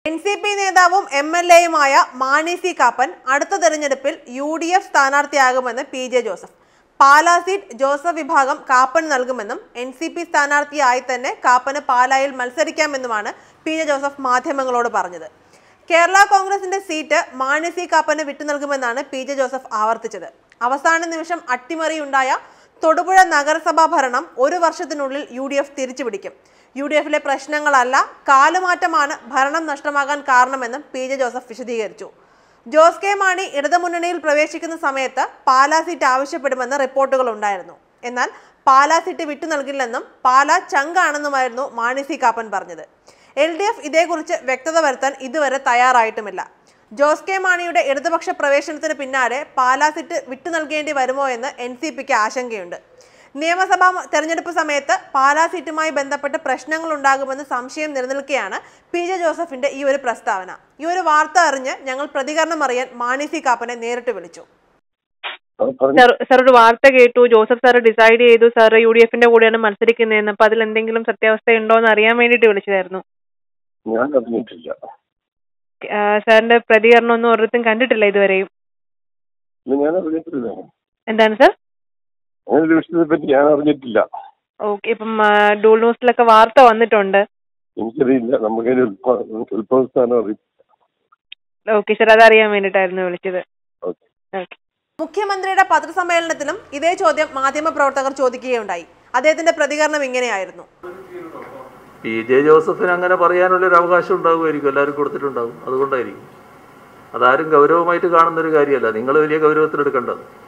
N C P നേതാവും M L എയുമായ Mani C Kappan അടുത്ത തെരഞ്ഞെടുപ്പിൽ യു ഡി എഫ് സ്ഥാനാർത്ഥിയാകുമെന്ന് P J Joseph Pala seat Joseph വിഭാഗം കാപ്പന് നൽകുമെന്നും എൻ സി പി സ്ഥാനാർത്ഥിയായി തന്നെ കാപ്പന് പാലായിൽ മത്സരിക്കാമെന്നുമാണ് പി ജെ ജോസഫ് മാധ്യമങ്ങളോട് പറഞ്ഞത് കേരള കോൺഗ്രസിന്റെ സീറ്റ് മാണി സി കാപ്പന് വിട്ടു നൽകുമെന്നാണ് പി ജെ ജോസഫ് ആവർത്തിച്ചത് അവസാന നിമിഷം അട്ടിമറിയുണ്ടായ തൊടുപുഴ നഗരസഭാ ഭരണം ഒരു വർഷത്തിനുള്ളിൽ യു ഡി എഫ് തിരിച്ചുപിടിക്കും യു ഡി എഫിലെ പ്രശ്നങ്ങളല്ല കാലുമാറ്റമാണ് ഭരണം നഷ്ടമാകാൻ കാരണമെന്നും പി ജെ ജോസഫ് വിശദീകരിച്ചു ജോസ് കെ മാണി ഇടതുമുന്നണിയിൽ പ്രവേശിക്കുന്ന സമയത്ത് പാലാ സീറ്റ് ആവശ്യപ്പെടുമെന്ന് റിപ്പോർട്ടുകൾ ഉണ്ടായിരുന്നു എന്നാൽ പാലാ സീറ്റ് വിട്ടു നൽകില്ലെന്നും പാലാ ചങ്കാണെന്നുമായിരുന്നു മാണി സി കാപ്പൻ പറഞ്ഞത് എൽ ഡി എഫ് ഇതേക്കുറിച്ച് വ്യക്തത വരുത്താൻ ഇതുവരെ തയ്യാറായിട്ടുമില്ല ജോസ് കെ മാണിയുടെ ഇടതുപക്ഷ പ്രവേശനത്തിന് പിന്നാലെ പാലാ സീറ്റ് വിട്ടു നൽകേണ്ടി വരുമോ എന്ന് എൻ സി പിക്ക് ആശങ്കയുണ്ട് നിയമസഭാ തെരഞ്ഞെടുപ്പ് സമയത്ത് പാലാ സീറ്റുമായി ബന്ധപ്പെട്ട് പ്രശ്നങ്ങൾ ഉണ്ടാകുമെന്ന് സംശയം നിലനിൽക്കെയാണ് പി ജെ ജോസഫിന്റെ ഈ ഒരു പ്രസ്താവന ഈ ഒരു വാർത്ത അറിഞ്ഞ് ഞങ്ങൾ പ്രതികരണം അറിയാൻ മാണി സി കാപ്പനെ നേരിട്ട് വിളിച്ചു അത് പറഞ്ഞു സാർ സാർ ഒരു വാർത്ത കേട്ടു ജോസഫ് സാർ ഡിസൈഡ് ചെയ്തു സാർ യു ഡി എഫിന്റെ കൂടെയാണ് മത്സരിക്കുന്നതെന്ന് അപ്പൊ അതിൽ എന്തെങ്കിലും സത്യാവസ്ഥ ഉണ്ടോ എന്ന് അറിയാൻ വേണ്ടിയിട്ട് വിളിച്ചതായിരുന്നു ഞാൻ അറിഞ്ഞിട്ടില്ല ആ, സാറിന്റെ പ്രതികരണം ഒന്നും ഒരിടത്തും കണ്ടിട്ടില്ല ഇതുവരെയും ഇത് ഞാൻ അറിഞ്ഞിട്ടില്ല എന്താണ് സാർ അങ്ങനെ ഒരു വിഷയത്തെ പറ്റി ഞാൻ അറിഞ്ഞിട്ടില്ല ഓക്കെ ഇപ്പം ആ, ഡൂൾ ന്യൂസിലൊക്കെ വാർത്ത വന്നിട്ടുണ്ട് എനിക്കറിയില്ല നമുക്കതിന് ഉത്ഭവ ഉത്ഭവസ്ഥാനം അറിയില്ല ഓക്കെ സാർ അതറിയാൻ വേണ്ടിയിട്ടായിരുന്നു വിളിച്ചത് ഓക്കെ ഓക്കെ മുഖ്യമന്ത്രിയുടെ പത്രസമ്മേളനത്തിലും ഇതേ ചോദ്യം മാധ്യമപ്രവർത്തകർ ചോദിക്കുകയുണ്ടായി അദ്ദേഹത്തിന്റെ പ്രതികരണം ഇങ്ങനെയായിരുന്നു പി ജെ ജോസഫിന് അങ്ങനെ പറയാനുള്ളൊരു അവകാശം ഉണ്ടാകുമായിരിക്കും എല്ലാവരും കൊടുത്തിട്ടുണ്ടാകും അതുകൊണ്ടായിരിക്കും അതാരും ഗൗരവമായിട്ട് കാണുന്നൊരു കാര്യമല്ല നിങ്ങൾ വലിയ ഗൗരവത്തിലെടുക്കേണ്ടത്